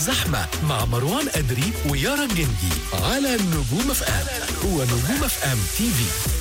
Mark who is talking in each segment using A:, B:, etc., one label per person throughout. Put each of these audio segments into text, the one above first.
A: زحمة مع مروان أدري ويارا الجندي على نجوم اف ام ونجوم اف ام تي في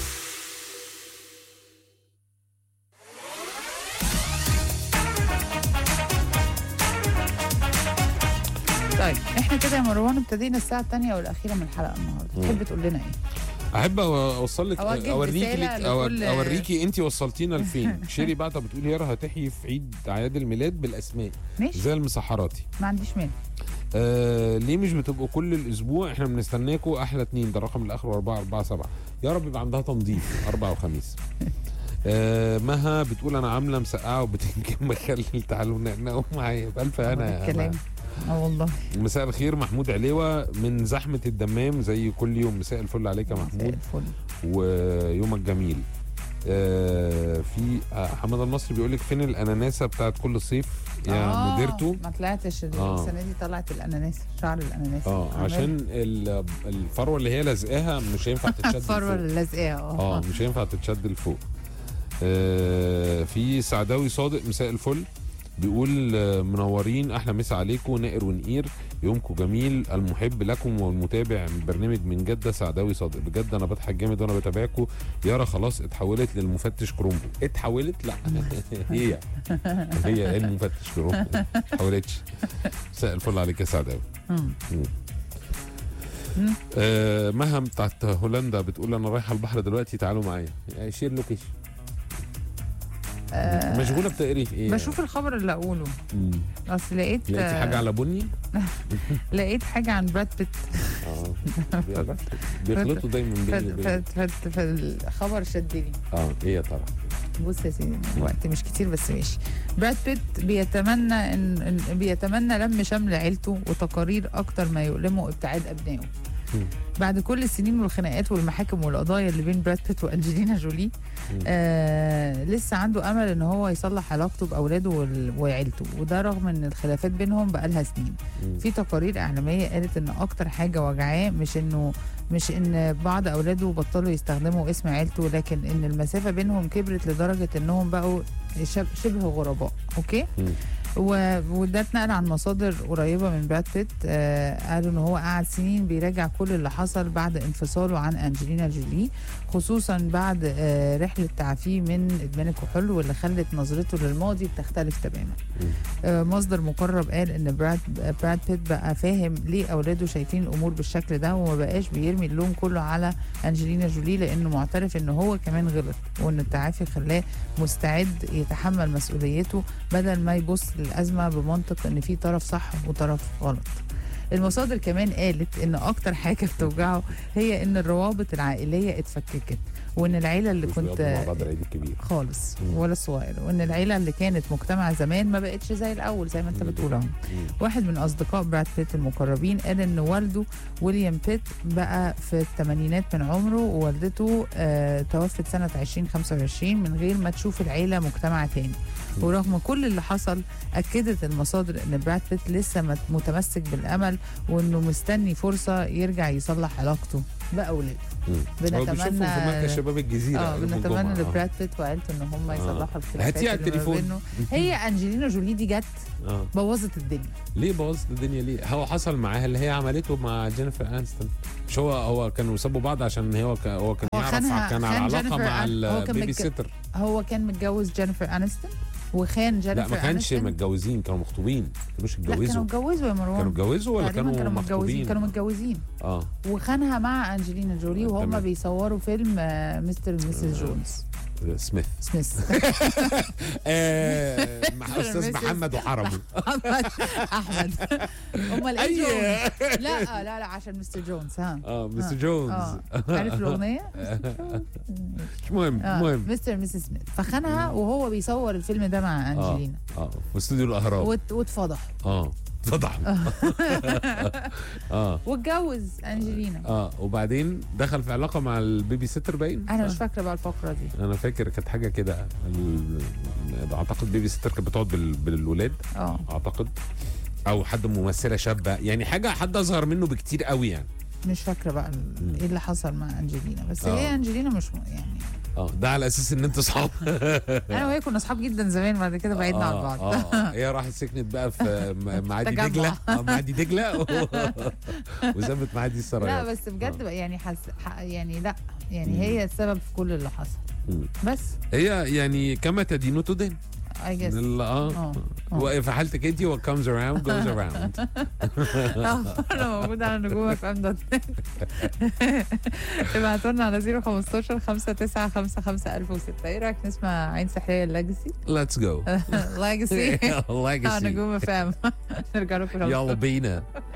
B: طيب احنا كده يا مروان ابتدينا الساعة الثانية والأخيرة من الحلقة النهاردة تحب تقول لنا ايه؟
C: احب أو- اوصل لك
B: أوجه
C: اوريكي
B: رسالة
C: لك أو-
B: لكل-
C: اوريكي انت وصلتينا لفين شيري بعتها بتقول يارا هتحيي في عيد اعياد الميلاد بالاسماء
B: ماشي
C: زي المسحراتي
B: ما عنديش مانع
C: آه ليه مش بتبقوا كل الاسبوع احنا بنستناكوا احلى اتنين ده الرقم الاخر 4 4 7 يا رب يبقى عندها تنظيف اربع وخميس آه مها بتقول انا عامله مسقعه وبتنجم مخلل تعالوا نقنقوا معايا بالف
B: هو ده
C: انا
B: الكلام اه والله
C: مساء الخير محمود عليوه من زحمه الدمام زي كل يوم مساء الفل عليك يا
B: مساء
C: محمود
B: الفل
C: ويومك جميل آه في آه، حمد المصري بيقول لك فين الاناناسه بتاعت كل صيف يا
B: آه،
C: مديرته
B: ما طلعتش
C: آه.
B: السنة دي طلعت الأناناس شعر الأناناس
C: اه
B: عمال-
C: عشان ال- الفروه اللي هي لازقاها مش هينفع تتشد
B: الفروة
C: لفوق.
B: اللي لازقاها
C: اه
B: اه
C: مش هينفع تتشد لفوق آه في سعداوي صادق مساء الفل بيقول آه، منورين احلى مسا عليكم نائر ونقير يومكم جميل المحب لكم والمتابع من برنامج من جده سعداوي صادق بجد انا بضحك جامد وانا بتابعكم يارا خلاص اتحولت للمفتش كرومبو اتحولت لا هي هي المفتش كرومبو ما اتحولتش مساء الفل عليك يا سعداوي
B: مم.
C: آه مها بتاعت هولندا بتقول انا رايحه البحر دلوقتي تعالوا معايا يعني شير لوكيشن
B: آه،
C: مشغوله بتقري في ايه
B: بشوف الخبر اللي أقوله
C: مم.
B: أصل لقيت
C: لقيتي حاجه على بني
B: لقيت حاجة عن براد بيت
C: اه بيخلطوا دايما
B: ف-
C: بين وبين.
B: ف- ف- فالخبر شدني
C: اه ايه يا ترى
B: بص يا سيدي الوقت مش كتير بس ماشي براد بيت بيتمنى ان إن- بيتمنى لم شمل عيلته وتقارير اكتر ما يؤلمه ابتعاد ابنائه
C: مم.
B: بعد كل السنين والخناقات والمحاكم والقضايا اللي بين براد بيت وانجلينا جولي
C: مم.
B: آه لسه عنده امل ان هو يصلح علاقته باولاده وال- وعيلته وده رغم ان الخلافات بينهم بقالها سنين
C: مم.
B: في تقارير اعلاميه قالت ان اكتر حاجه وجعاه مش انه مش ان بعض اولاده بطلوا يستخدموا اسم عيلته لكن ان المسافه بينهم كبرت لدرجه انهم بقوا شب- شبه غرباء اوكي
C: مم.
B: و- وده اتنقل عن مصادر قريبه من براد بيت آه قالوا ان هو قعد سنين بيراجع كل اللي حصل بعد انفصاله عن انجلينا جولي خصوصا بعد آه رحله تعافيه من ادمان الكحول واللي خلت نظرته للماضي بتختلف تماما
C: مم.
B: آه، مصدر مقرب قال ان براد براد بيت بقى فاهم ليه اولاده شايفين الامور بالشكل ده وما بقاش بيرمي اللوم كله على انجلينا جولي لانه معترف ان هو كمان غلط وان التعافي خلاه مستعد يتحمل مسؤوليته بدل ما يبص للازمه بمنطق ان في طرف صح وطرف غلط المصادر كمان قالت ان اكتر حاجه بتوجعه هي ان الروابط العائليه اتفككت وان العيله اللي
C: مش
B: كنت
C: بيقضوا مع بعض العيد الكبير
B: خالص
C: مم.
B: ولا الصغير وان العيله اللي كانت مجتمع زمان ما بقتش زي الاول زي ما انت
C: مم.
B: بتقول اهو
C: مم.
B: واحد من اصدقاء براد بيت المقربين قال ان والده ويليام بيت بقى في الثمانينات من عمره ووالدته آه توفت سنه 2025 من غير ما تشوف العيله مجتمع تاني
C: مم.
B: ورغم كل اللي حصل اكدت المصادر ان براد بيت لسه مت- متمسك بالامل وانه مستني فرصه يرجع يصلح علاقته باولاده
C: مم. هو بيشوفهم في
B: بنتمنى-
C: مركز شباب الجزيره
B: اه
C: يوم
B: بنتمنى
C: الجمعة. آه.
B: لبراد بيت وعيلته ان هم
C: آه.
B: يصلحوا الخلافات
C: هاتيه على
B: اللي ما
C: التليفون.
B: بينهم. هي انجلينا جولي دي جت
C: اه
B: بوظت الدنيا
C: ليه بوظت الدنيا ليه؟ هو حصل معاها اللي هي عملته مع جينيفر انستون مش هو هو كانوا سابوا بعض عشان هو كان هو كان
B: هو
C: يعرف
B: خانها-
C: كان على
B: خان
C: علاقه
B: جينيفر
C: مع
B: أن- هو كان
C: البيبي
B: متج-
C: سيتر
B: هو كان متجوز جينيفر انستون وخان جينيفر
C: لا ما كانش
B: أنستون.
C: متجوزين كانوا مخطوبين ما كانوش
B: لا كانوا
C: اتجوزوا
B: اتجوزوا يا مروان
C: كانوا اتجوزوا ولا
B: تقريباً
C: كانوا,
B: كانوا متجوزين
C: مخطوبين؟
B: كانوا متجوزين
C: اه
B: وخانها مع انجلينا جولي وهم
C: تمام.
B: بيصوروا فيلم آه، مستر وميسيس
C: آه.
B: جونز
C: سميث
B: سميث
C: آه مع استاذ
B: Mrs.
C: محمد وحرمه
B: احمد احمد امال ايه
C: أي.
B: جونز لا لا لا عشان مستر جونز ها
C: اه مستر
B: آه.
C: جونز
B: اه عارف الاغنيه
C: مش مهم
B: اه
C: المهم
B: مستر ميسيس سميث فخانها وهو بيصور الفيلم ده مع
C: اه
B: انجلينا
C: اه في استوديو الاهرام
B: وات- واتفضح
C: اه اتفضح اه
B: واتجوز انجلينا
C: اه وبعدين دخل في علاقه مع البيبي سيتر باين
B: انا مش
C: آه.
B: فاكره بقى الفقره دي
C: انا فاكر كانت حاجه كده ال- اعتقد بيبي سيتر كانت بتقعد بال- بالولاد
B: اه
C: اعتقد او حد ممثله شابه يعني حاجه حد اصغر منه بكتير قوي يعني
B: مش فاكره بقى ال-
C: مم.
B: ايه اللي حصل مع انجلينا بس
C: آه.
B: هي انجلينا مش م- يعني
C: اه ده على اساس ان انت اصحاب
B: انا وهي كنا اصحاب جدا زمان بعد كده بعدنا عن بعض
C: اه آه. هي راحت سكنت بقى في م- معادي
B: تجمع.
C: دجله اه معادي دجله وسابت معادي
B: لا
C: السرايات
B: بس بجد
C: آه.
B: بقى يعني حس ح- يعني لا يعني
C: مم.
B: هي السبب في كل اللي حصل
C: مم.
B: بس
C: هي يعني كما تدين تدين
B: اي جس
C: ال- اه
B: اه آه.
C: وفي حالتك انت what comes around goes around
B: انا موجوده على نجوم اف ام دوت نت ابعتوا لنا على 015 5955 1006 ايه رايك نسمع عين سحريه اللاجسي
C: let's go
B: لاجسي على
C: legacy
B: نجوم اف ام نرجع لكم
C: يلا بينا